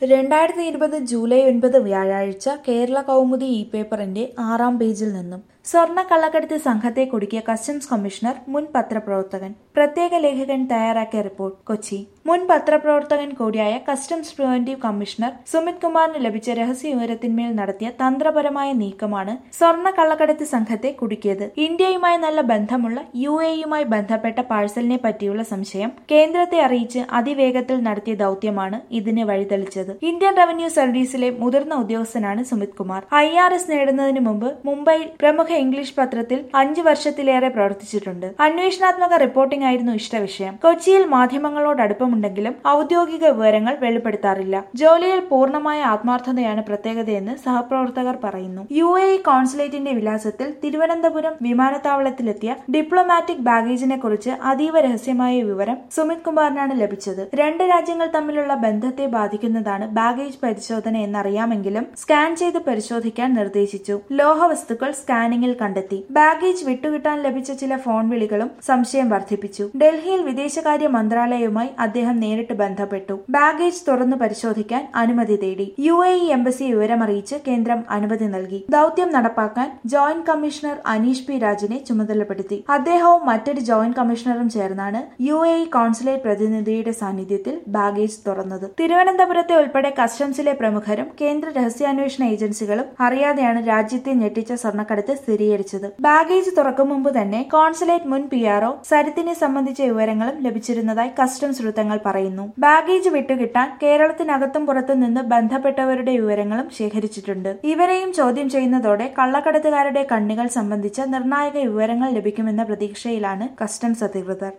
രണ്ടായിരത്തി ഇരുപത് ജൂലൈ ഒൻപത് വ്യാഴാഴ്ച കേരള കൗമുദി ഇ പേപ്പറിന്റെ ആറാം പേജിൽ നിന്നും സ്വർണ്ണ കള്ളക്കടത്ത് സംഘത്തെ കുടുക്കിയ കസ്റ്റംസ് കമ്മീഷണർ മുൻ പത്രപ്രവർത്തകൻ പ്രത്യേക ലേഖകൻ തയ്യാറാക്കിയ റിപ്പോർട്ട് കൊച്ചി മുൻ പത്രപ്രവർത്തകൻ കൂടിയായ കസ്റ്റംസ് പ്രിവന്റീവ് കമ്മീഷണർ സുമിത് കുമാറിന് ലഭിച്ച രഹസ്യ വിവരത്തിന്മേൽ നടത്തിയ തന്ത്രപരമായ നീക്കമാണ് സ്വർണ്ണ കള്ളക്കടത്ത് സംഘത്തെ കുടുക്കിയത് ഇന്ത്യയുമായി നല്ല ബന്ധമുള്ള യു എയുമായി ബന്ധപ്പെട്ട പാഴ്സലിനെ പറ്റിയുള്ള സംശയം കേന്ദ്രത്തെ അറിയിച്ച് അതിവേഗത്തിൽ നടത്തിയ ദൌത്യമാണ് ഇതിന് വഴിതെളിച്ചത് ഇന്ത്യൻ റവന്യൂ സർവീസിലെ മുതിർന്ന ഉദ്യോഗസ്ഥനാണ് Sumit Kumar I R S നേടുന്നതിന് മുമ്പ് മുംബൈയിൽ പ്രമുഖ ഇംഗ്ലീഷ് പത്രത്തിൽ അഞ്ചു വർഷത്തിലേറെ പ്രവർത്തിച്ചിട്ടുണ്ട് അന്വേഷണാത്മക റിപ്പോർട്ടിംഗ് ആയിരുന്നു ഇഷ്ടവിഷയം കൊച്ചിയിൽ മാധ്യമങ്ങളോട് അടുപ്പമുണ്ടെങ്കിലും ഔദ്യോഗിക വിവരങ്ങൾ വെളിപ്പെടുത്താറില്ല ജോലിയിൽ പൂർണ്ണമായ ആത്മാർത്ഥതയാണ് പ്രത്യേകതയെന്ന് സഹപ്രവർത്തകർ പറയുന്നു യു എ ഇ കോൺസുലേറ്റിന്റെ വിലാസത്തിൽ തിരുവനന്തപുരം വിമാനത്താവളത്തിലെത്തിയ ഡിപ്ലോമാറ്റിക് ബാഗേജിനെ കുറിച്ച് അതീവ രഹസ്യമായ വിവരം സുമിത് കുമാറിനാണ് ലഭിച്ചത് രണ്ട് രാജ്യങ്ങൾ തമ്മിലുള്ള ബന്ധത്തെ ബാധിക്കുന്നതാണ് ബാഗേജ് പരിശോധന എന്നറിയാമെങ്കിലും സ്കാൻ ചെയ്ത് പരിശോധിക്കാൻ നിർദ്ദേശിച്ചു ലോഹവസ്തുക്കൾ സ്കാനിംഗിൽ കണ്ടെത്തി ബാഗേജ് വിട്ടുകിട്ടാൻ ലഭിച്ച ചില ഫോൺ വിളികളും സംശയം വർദ്ധിപ്പിച്ചു ഡൽഹിയിൽ വിദേശകാര്യ മന്ത്രാലയവുമായി അദ്ദേഹം നേരിട്ട് ബന്ധപ്പെട്ടു ബാഗേജ് തുറന്നു പരിശോധിക്കാൻ അനുമതി തേടി യു എ ഇ എംബസി വിവരമറിയിച്ച് കേന്ദ്രം അനുമതി നൽകി ദൌത്യം നടപ്പാക്കാൻ ജോയിന്റ് കമ്മീഷണർ അനീഷ് പി രാജിനെ ചുമതലപ്പെടുത്തി അദ്ദേഹവും മറ്റൊരു ജോയിന്റ് കമ്മീഷണറും ചേർന്നാണ് യു എ ഇ കോൺസുലേറ്റ് പ്രതിനിധിയുടെ സാന്നിധ്യത്തിൽ ബാഗേജ് തുറന്നത് തിരുവനന്തപുരത്തെ ഉൾപ്പെടെ കസ്റ്റംസിലെ പ്രമുഖരും കേന്ദ്ര രഹസ്യാന്വേഷണ ഏജൻസികളും അറിയാതെയാണ് രാജ്യത്തെ ഞെട്ടിച്ച സ്വർണ്ണക്കടത്ത് സ്ഥിരീകരിച്ചത് ബാഗേജ് തുറക്കും മുമ്പ് തന്നെ കോൺസുലേറ്റ് മുൻ പി ആർഒ സരിത്തിനെ സംബന്ധിച്ച വിവരങ്ങളും ലഭിച്ചിരുന്നതായി കസ്റ്റംസ് വൃത്തങ്ങൾ പറയുന്നു ബാഗേജ് വിട്ടുകിട്ടാൻ കേരളത്തിനകത്തും പുറത്തും നിന്ന് ബന്ധപ്പെട്ടവരുടെ വിവരങ്ങളും ശേഖരിച്ചിട്ടുണ്ട് ഇവരെയും ചോദ്യം ചെയ്യുന്നതോടെ കള്ളക്കടത്തുകാരുടെ കണ്ണികൾ സംബന്ധിച്ച നിർണായക വിവരങ്ങൾ ലഭിക്കുമെന്ന പ്രതീക്ഷയിലാണ് കസ്റ്റംസ് അധികൃതർ